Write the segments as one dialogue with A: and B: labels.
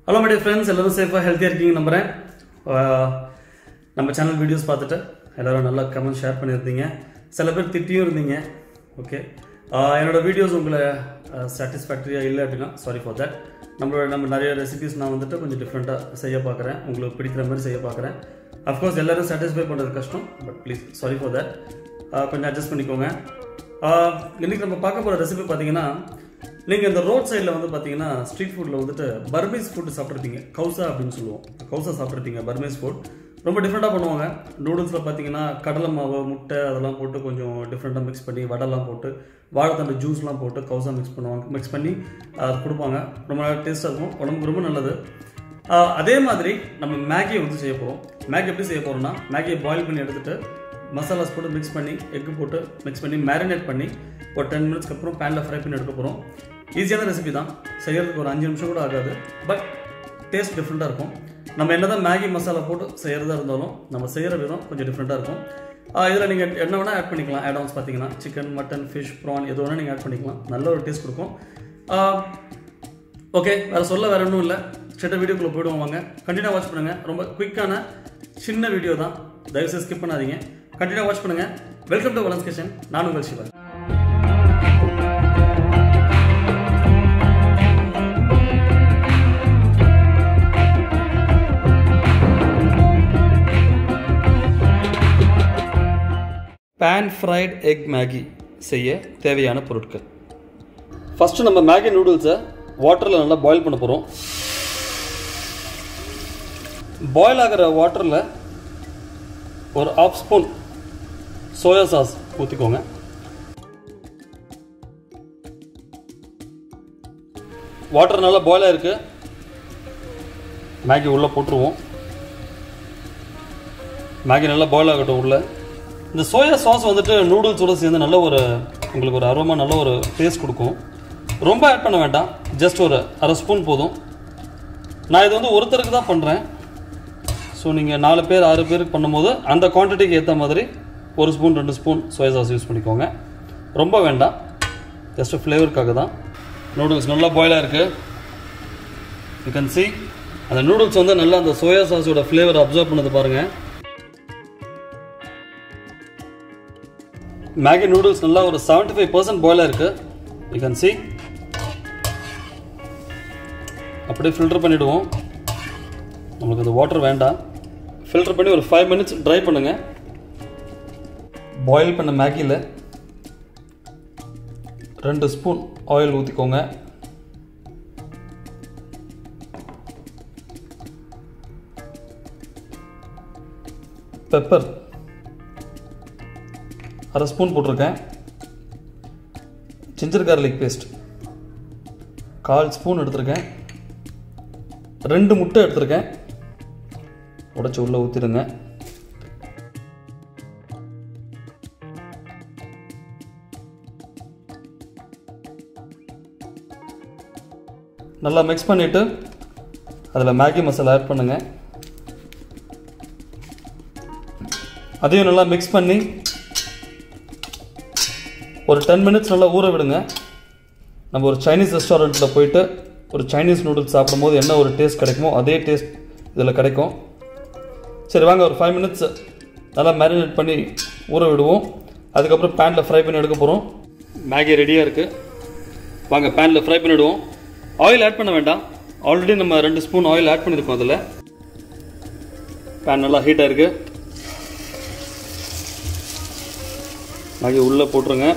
A: hello my friends எல்லாரும் சேஃபாக ஹெல்த்தியாக இருக்கீங்க நம்புகிறேன் ஆஹ் நம்ம சேனல் வீடியோஸ் பார்த்துட்டு எல்லாரும் நல்லா கமெண்ட் ஷேர் பண்ணியிருந்தீங்க சில பேர் திட்டியும் இருந்தீங்க ஓகே என்னோட வீடியோஸ் உங்களை சாட்டிஸ்ஃபேக்டரியாக இல்லை அப்படின்னா சாரி ஃபார் தட் நம்மளோட நம்ம நிறைய ரெசிபிஸ் நான் வந்துட்டு கொஞ்சம் டிஃப்ரெண்ட்டாக செய்ய பார்க்குறேன் உங்களுக்கு பிடிக்கிற மாதிரி செய்ய பார்க்குறேன் அஃப்கோர்ஸ் எல்லாரும் சாட்டிஸ்ஃபை பண்ணுறது கஷ்டம் but please sorry for that கொஞ்சம் அட்ஜஸ்ட் பண்ணிக்கோங்க ஆஹ் இன்னைக்கு நம்ம பார்க்க போகிற ரெசிபி பார்த்தீங்கன்னா நீங்கள் இந்த ரோட் சைடில் வந்து பார்த்தீங்கன்னா ஸ்ட்ரீட் ஃபுட்டில் வந்துட்டு பர்மீஸ் ஃபுட் சாப்பிட்ருப்பீங்க கௌசா அப்படின்னு சொல்லுவோம் கௌசா சாப்பிட்ருப்பீங்க பர்மீஸ் ஃபுட் ரொம்ப டிஃப்ரெண்ட்டாக பண்ணுவாங்க நூடுல்ஸில் பார்த்தீங்கன்னா கடலை மாவு முட்டை அதெல்லாம் போட்டு கொஞ்சம் டிஃப்ரெண்ட்டாக மிக்ஸ் பண்ணி வடைலாம் போட்டு வாழைத்தண்டு ஜூஸ்லாம் போட்டு கௌசா மிக்ஸ் பண்ணுவாங்க மிக்ஸ் பண்ணி அது கொடுப்பாங்க ரொம்ப நல்லா டேஸ்ட்டாக இருக்கும் உடம்புக்கு ரொம்ப நல்லது ஆஹ் அதே மாதிரி நம்ம மேகியை வந்து செய்ய போகிறோம் மேகி எப்படி செய்ய போகிறோம்னா மேகியை பாயில் பண்ணி எடுத்துட்டு மசாலாஸ் போட்டு மிக்ஸ் பண்ணி எக்கு போட்டு மிக்ஸ் பண்ணி மேரினேட் பண்ணி ஒரு டென் மினிட்ஸ்க்கு அப்புறம் பேனில் ஃப்ரை பண்ணி எடுக்க போகிறோம் ஈஸியான ரெசிபி தான் செய்யறதுக்கு ஒரு அஞ்சு நிமிஷம் கூட ஆகாது பட் டேஸ்ட் டிஃப்ரெண்ட்டாக இருக்கும் நம்ம என்ன தான் மேகி மசாலா போட்டு செய்கிறதா இருந்தாலும் நம்ம செய்கிற விதம் கொஞ்சம் டிஃப்ரெண்ட்டாக இருக்கும் இதில் நீங்கள் என்ன வேணால் ஆட் பண்ணிக்கலாம் ஆட் பார்த்தீங்கன்னா சிக்கன் மட்டன் ஃபிஷ் ப்ரான் எது வேணால் நீங்கள் ஆட் பண்ணிக்கலாம் நல்ல ஒரு டேஸ்ட் கொடுக்கும் ஓகே வேறு சொல்ல வேறு ஒன்றும் இல்லை ஸ்ட்ரெட்டாக வீடியோக்குள்ளே போயிடுவோம் வாங்க கண்டினியூ வாட்ச் பண்ணுங்கள் ரொம்ப குயிக்கான சின்ன வீடியோ தான் தயவுசெய்து ஸ்கிப் பண்ணாதீங்க கண்டினியூ வாட்ச் பண்ணுங்கள் வெல்கம் டு வலன்ஸ் கிச்சன் நான் உங்கள் Sivan pan fried egg Maggi செய்ய தேவையான பொருட்கள் ஃபஸ்ட்டு நம்ம மேகி நூடுல்ஸை வாட்டரில் நல்லா பாயில் பண்ண போகிறோம் பாயில் ஆகிற வாட்டரில் ஒரு ஆஃப் ஸ்பூன் சோயா சாஸ் ஊற்றிக்கோங்க வாட்டர் நல்லா பாயில் ஆயிருக்கு மேகி உள்ளே போட்டுருவோம் மேகி நல்லா பாயில் ஆகட்டும் உள்ளே இந்த சோயா சாஸ் வந்துட்டு நூடுல்ஸோட சேர்ந்து நல்ல ஒரு உங்களுக்கு ஒரு அரோமா நல்ல ஒரு டேஸ்ட் கொடுக்கும் ரொம்ப ஆட் பண்ண வேண்டாம் ஜஸ்ட் ஒரு அரை ஸ்பூன் போதும் நான் இது வந்து ஒருத்தருக்கு தான் பண்ணுறேன் ஸோ நீங்கள் நாலு பேர் ஆறு பேருக்கு பண்ணும்போது அந்த குவான்டிட்டிக்கு ஏற்ற மாதிரி ஒரு ஸ்பூன் ரெண்டு ஸ்பூன் சோயா சாஸ் யூஸ் பண்ணிக்கோங்க ரொம்ப வேண்டாம் ஜஸ்ட் ஃப்ளேவருக்காக தான் நூடுல்ஸ் நல்லா பாயிலாக இருக்குது யூ கேன் சி அந்த நூடுல்ஸ் வந்து நல்லா அந்த சோயா சாஸோட ஃப்ளேவர் அப்சர்வ் பண்ணது பாருங்கள் மேகி நூடுல்ஸ் நல்லா ஒரு செவன்ட்டி ஃபைவ் பர்சன்ட் பாயிலாக இருக்குது யூ கேன் சி அப்படியே ஃபில்டர் பண்ணிவிடுவோம் நமக்கு அந்த வாட்டர் வேண்டாம் ஃபில்டர் பண்ணி ஒரு ஃபைவ் மினிட்ஸ் ட்ரை பண்ணுங்கள் பாயில் பண்ண மேகியில் ரெண்டு ஸ்பூன் ஆயில் ஊற்றிக்கோங்க பெப்பர் அரை ஸ்பூன் போட்டிருக்கேன் ஜிஞ்சர் கார்லிக் பேஸ்ட் கால் ஸ்பூன் எடுத்திருக்கேன் ரெண்டு முட்டை எடுத்திருக்கேன் உடச்சி உள்ளே ஊற்றிடுங்க நல்லா மிக்ஸ் பண்ணிவிட்டு அதில் மேகி மசாலா ஆட் பண்ணுங்கள் அதையும் நல்லா மிக்ஸ் பண்ணி ஒரு டென் மினிட்ஸ் நல்லா ஊற விடுங்க நம்ம ஒரு சைனீஸ் ரெஸ்டாரண்ட்டில் போயிட்டு ஒரு சைனீஸ் நூடுல்ஸ் சாப்பிடும்போது என்ன ஒரு டேஸ்ட் கிடைக்குமோ அதே டேஸ்ட் இதில் கிடைக்கும் சரி வாங்க ஒரு ஃபைவ் மினிட்ஸ் நல்லா மேரினேட் பண்ணி ஊற விடுவோம் அதுக்கப்புறம் பேனில் ஃப்ரை பண்ணி எடுக்க போகிறோம் மேகி ரெடியாக இருக்குது வாங்க பேனில் ஃப்ரை பண்ணிவிடுவோம் ஆயில் ஆட் பண்ண வேண்டாம் ஆல்ரெடி நம்ம ரெண்டு ஸ்பூன் ஆயில் ஆட் பண்ணியிருக்கோம் அதில் பேன் நல்லா ஹீட்டாக இருக்குது மேகி உள்ளே போட்டுருங்க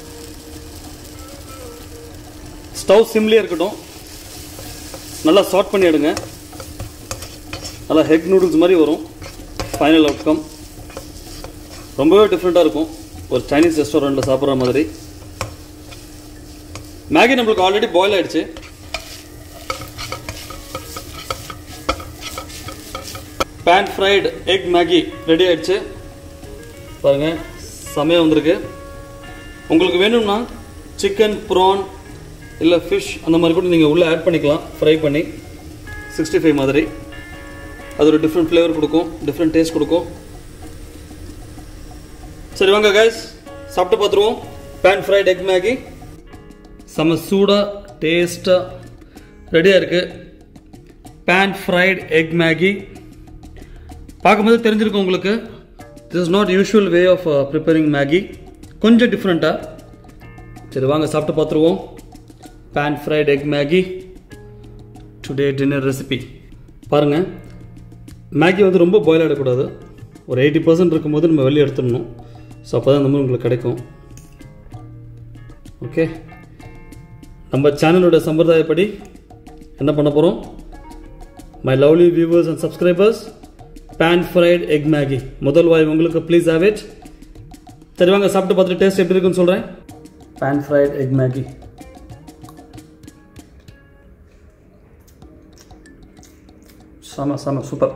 A: ஸ்டவ் சிம்லேயே இருக்கட்டும் நல்லா சார்ட் பண்ணி எடுங்க நல்லா ஹெக் நூடுல்ஸ் மாதிரி வரும் ஃபைனல் அவுட்கம் ரொம்பவே டிஃப்ரெண்ட்டாக இருக்கும் ஒரு சைனீஸ் ரெஸ்டாரண்ட்டில் சாப்பிட்ற மாதிரி மேகி நம்மளுக்கு ஆல்ரெடி பாயில் ஆயிடுச்சு pan fried egg Maggi ready ஆயிடுச்சு பாருங்கள் செமையாக வந்திருக்கு உங்களுக்கு வேணும்னா சிக்கன் ப்ரான் இல்லை ஃபிஷ் அந்த மாதிரி கூட நீங்கள் உள்ளே ஆட் பண்ணிக்கலாம் ஃப்ரை பண்ணி சிக்ஸ்டி ஃபைவ் மாதிரி அது ஒரு டிஃப்ரெண்ட் ஃப்ளேவர் கொடுக்கும் டிஃப்ரெண்ட் டேஸ்ட் கொடுக்கும் சரி வாங்க கைஸ் சாப்பிட்டு பார்த்துருவோம் பேன் ஃப்ரைட் எக் மேகி செம்ம சூடாக டேஸ்ட்டாக ரெடியாக இருக்குது பேன் ஃப்ரைட் எக் மேகி பார்க்கும்போது தெரிஞ்சிருக்கும் உங்களுக்கு this is not usual way of preparing Maggi கொஞ்சம் டிஃப்ரெண்ட்டாக சரி வாங்க சாப்பிட்டு பார்த்துருவோம் pan fried egg Maggi today dinner recipe பாருங்கள் மேகி வந்து ரொம்ப பாயில் ஆகிடக்கூடாது ஒரு எயிட்டி பர்சன்ட் இருக்கும்போது நம்ம வெளியே எடுத்துடணும் ஸோ அப்போ தான் இந்த மாதிரி உங்களுக்கு கிடைக்கும் ஓகே நம்ம சேனலோட சம்பிரதாயப்படி என்ன பண்ண போகிறோம் my lovely viewers and subscribers pan fried egg Maggi முதல் வாய் உங்களுக்கு ப்ளீஸ் ஹேவ் இட் சரி வாங்க சாப்பிட்டு பார்த்துட்டு டேஸ்ட் எப்படி இருக்குன்னு சொல்கிறேன் பேன் ஃப்ரைட் எக் மேகி செம செம சூப்பர்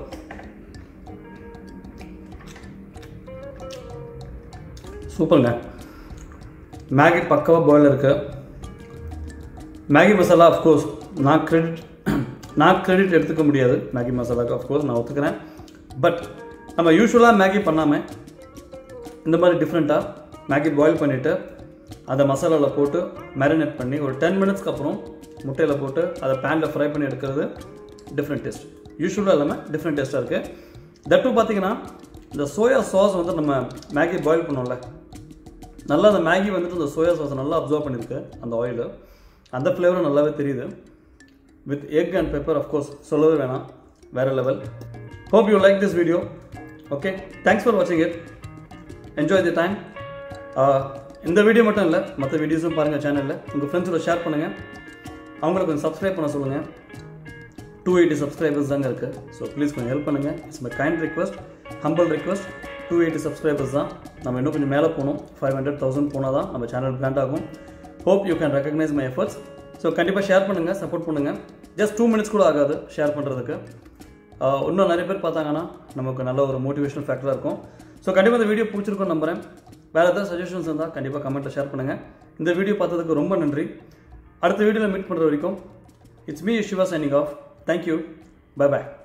A: சூப்பருங்க மேகி பக்கவாக பாயில் இருக்கு மேகி மசாலா அஃப்கோர்ஸ் நான் கிரெடிட் நான் கிரெடிட் எடுத்துக்க முடியாது மேகி மசாலாவுக்கு அஃப்கோர்ஸ் நான் ஒத்துக்கிறேன் பட் நம்ம யூஸ்வலாக மேகி பண்ணாமல் இந்த மாதிரி டிஃப்ரெண்ட்டாக மேகி பாயில் பண்ணிவிட்டு அதை மசாலாவில் போட்டு மேரினேட் பண்ணி ஒரு டென் மினிட்ஸ்க்கு அப்புறம் முட்டையில் போட்டு அதை பேனில் ஃப்ரை பண்ணி எடுக்கிறது டிஃப்ரெண்ட் டேஸ்ட் யூஸ்வலாக இல்லாமல் டிஃப்ரெண்ட் டேஸ்ட்டாக இருக்குது தட்டு பார்த்தீங்கன்னா இந்த சோயா சாஸ் வந்து நம்ம மேகி பாயில் பண்ணோம்ல நல்லா அந்த மேகி வந்துட்டு இந்த சோயா சாஸை நல்லா அப்சர்வ் பண்ணியிருக்கு அந்த ஆயில் அந்த ஃப்ளேவரும் நல்லாவே தெரியுது with egg and pepper of course சொல்லவே வேணாம் வேறு level hope you like this video okay thanks for வாட்சிங் இட் என்ஜாய் தி டைம் இந்த வீடியோ மட்டும் இல்லை மற்ற வீடியோஸும் பாருங்கள் சேனலில் உங்கள் ஃப்ரெண்ட்ஸோட ஷேர் பண்ணுங்கள் அவங்கள கொஞ்சம் சப்ஸ்கிரைப் பண்ண சொல்லுங்கள் டூ எயிட்டி சப்ஸ்கிரைபர்ஸ் தாங்க இருக்குது ஸோ ப்ளீஸ் கொஞ்சம் ஹெல்ப் பண்ணுங்கள் it's my kind request humble request two eighty subscribers தான் நம்ம இன்னும் கொஞ்சம் மேலே போகணும் ஃபைவ் ஹண்ட்ரட் தௌசண்ட் போனால் தான் நம்ம சேனல் பிளான் ஆகும் hope you can recognise my efforts so கண்டிப்பாக ஷேர் பண்ணுங்கள் சப்போர்ட் பண்ணுங்கள் ஜஸ்ட் டூ மினிட்ஸ் கூட ஆகாது ஷேர் பண்ணுறதுக்கு இன்னும் நிறைய பேர் பார்த்தாங்கன்னா நமக்கு நல்ல ஒரு மோட்டிவேஷனல் ஃபேக்டராக இருக்கும் ஸோ கண்டிப்பாக இந்த வீடியோ பிடிச்சிருக்கும் நம்புறேன் வேறு ஏதாவது சஜஷன்ஸ் இருந்தால் கண்டிப்பாக கமெண்ட்டில் ஷேர் பண்ணுங்கள் இந்த வீடியோ பார்த்ததுக்கு ரொம்ப நன்றி அடுத்த வீடியோவில் மீட் பண்ணுற வரைக்கும் it's me Siva signing off thank you bye bye